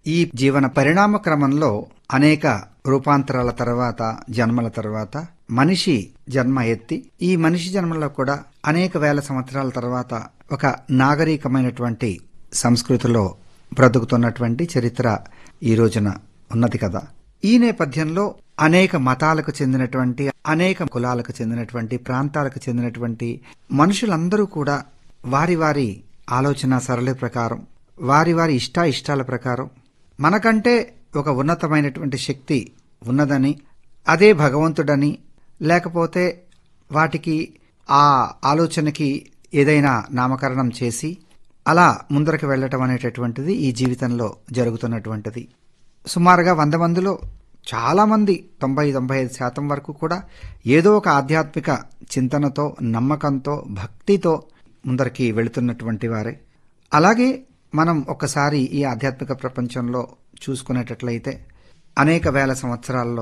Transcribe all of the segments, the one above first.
ఈ జీవన పరిణామ క్రమంలో అనేక రూపాంతరాల తర్వాత జన్మల తర్వాత మనిషి జన్మ ఎత్తి ఈ మనిషి జన్మలో కూడా అనేక వేల సంవత్సరాల తర్వాత ఒక నాగరికమైనటువంటి సంస్కృతిలో బ్రతుకుతున్నటువంటి చరిత్ర ఈ రోజున ఉన్నది కదా ఈ నేపథ్యంలో అనేక మతాలకు చెందినటువంటి అనేక కులాలకు చెందినటువంటి ప్రాంతాలకు చెందినటువంటి మనుషులందరూ కూడా వారి వారి ఆలోచన సరళి ప్రకారం వారి వారి ఇష్ట ఇష్టాల ప్రకారం మనకంటే ఒక ఉన్నతమైనటువంటి శక్తి ఉన్నదని అదే భగవంతుడని లేకపోతే వాటికి ఆ ఆలోచనకి ఏదైనా నామకరణం చేసి అలా ముందరకు వెళ్ళటం అనేటటువంటిది ఈ జీవితంలో జరుగుతున్నటువంటిది సుమారుగా వంద మందిలో చాలామంది తొంభై తొంభై ఐదు శాతం వరకు కూడా ఏదో ఒక ఆధ్యాత్మిక చింతనతో నమ్మకంతో భక్తితో ముందరికి వెళుతున్నటువంటి వారే అలాగే మనం ఒక్కసారి ఈ ఆధ్యాత్మిక ప్రపంచంలో చూసుకునేటట్లయితే అనేక వేల సంవత్సరాల్లో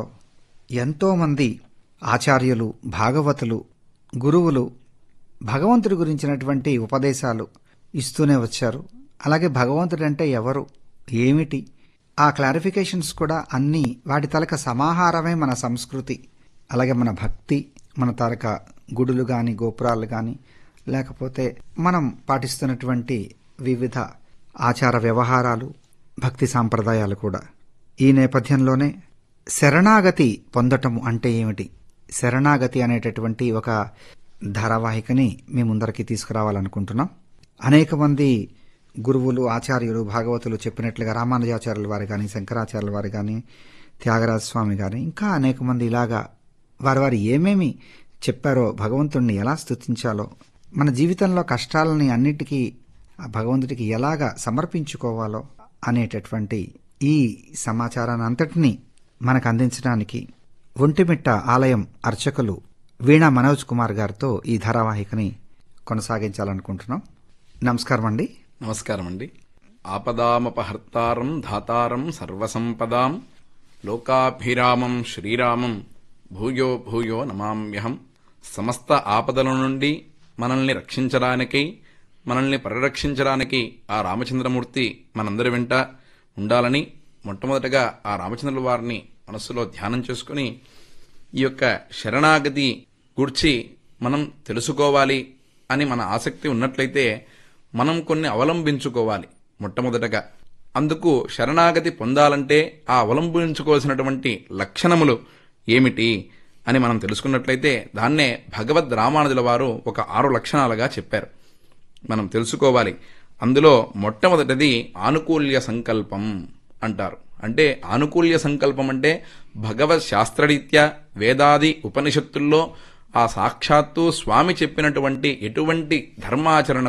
ఎంతోమంది ఆచార్యులు భాగవతులు గురువులు భగవంతుడి గురించినటువంటి ఉపదేశాలు ఇస్తూనే వచ్చారు అలాగే భగవంతుడు అంటే ఎవరు ఏమిటి ఆ క్లారిఫికేషన్స్ కూడా అన్నీ వాటి తలక సమాహారమే మన సంస్కృతి అలాగే మన భక్తి మన తరక గుడులు కానీ గోపురాలు కానీ లేకపోతే మనం పాటిస్తున్నటువంటి వివిధ ఆచార వ్యవహారాలు భక్తి సాంప్రదాయాలు కూడా ఈ నేపథ్యంలోనే శరణాగతి పొందటం అంటే ఏమిటి శరణాగతి అనేటటువంటి ఒక ధారావాహికని మీ ముందరికి తీసుకురావాలనుకుంటున్నాం అనేక మంది గురువులు ఆచార్యులు భాగవతులు చెప్పినట్లుగా రామానుజాచార్యుల వారు కానీ శంకరాచార్యుల వారు కానీ త్యాగరాజ స్వామి గాని ఇంకా అనేక మంది ఇలాగా వారి వారు ఏమేమి చెప్పారో భగవంతుణ్ణి ఎలా స్తుతించాలో మన జీవితంలో కష్టాలని అన్నిటికీ ఆ భగవంతుడికి ఎలాగా సమర్పించుకోవాలో అనేటటువంటి ఈ సమాచారాన్ని అంతటినీ మనకు అందించడానికి ఒంటిమిట్ట ఆలయం అర్చకులు వీణా మనోజ్ కుమార్ గారితో ఈ ధారావాహికని కొనసాగించాలనుకుంటున్నాం నమస్కారం అండి నమస్కారం అండి ఆపదామపహర్తారం ధాతారం సర్వసంపదాం లోకాభిరామం శ్రీరామం భూయో భూయో నమామ్యహం సమస్త ఆపదల నుండి మనల్ని రక్షించడానికి మనల్ని పరిరక్షించడానికి ఆ రామచంద్రమూర్తి మనందరి వెంట ఉండాలని మొట్టమొదటగా ఆ రామచంద్రుల వారిని మనస్సులో ధ్యానం చేసుకుని ఈ యొక్క శరణాగతి గూర్చి మనం తెలుసుకోవాలి అని మన ఆసక్తి ఉన్నట్లయితే మనం కొన్ని అవలంబించుకోవాలి మొట్టమొదటగా అందుకు శరణాగతి పొందాలంటే ఆ అవలంబించుకోవాల్సినటువంటి లక్షణములు ఏమిటి అని మనం తెలుసుకున్నట్లయితే దాన్నే భగవద్ రామానుజుల వారు ఒక ఆరు లక్షణాలుగా చెప్పారు మనం తెలుసుకోవాలి అందులో మొట్టమొదటిది ఆనుకూల్య సంకల్పం అంటారు అంటే ఆనుకూల్య సంకల్పం అంటే భగవత్ శాస్త్రరీత్యా వేదాది ఉపనిషత్తుల్లో ఆ సాక్షాత్తు స్వామి చెప్పినటువంటి ఎటువంటి ధర్మాచరణ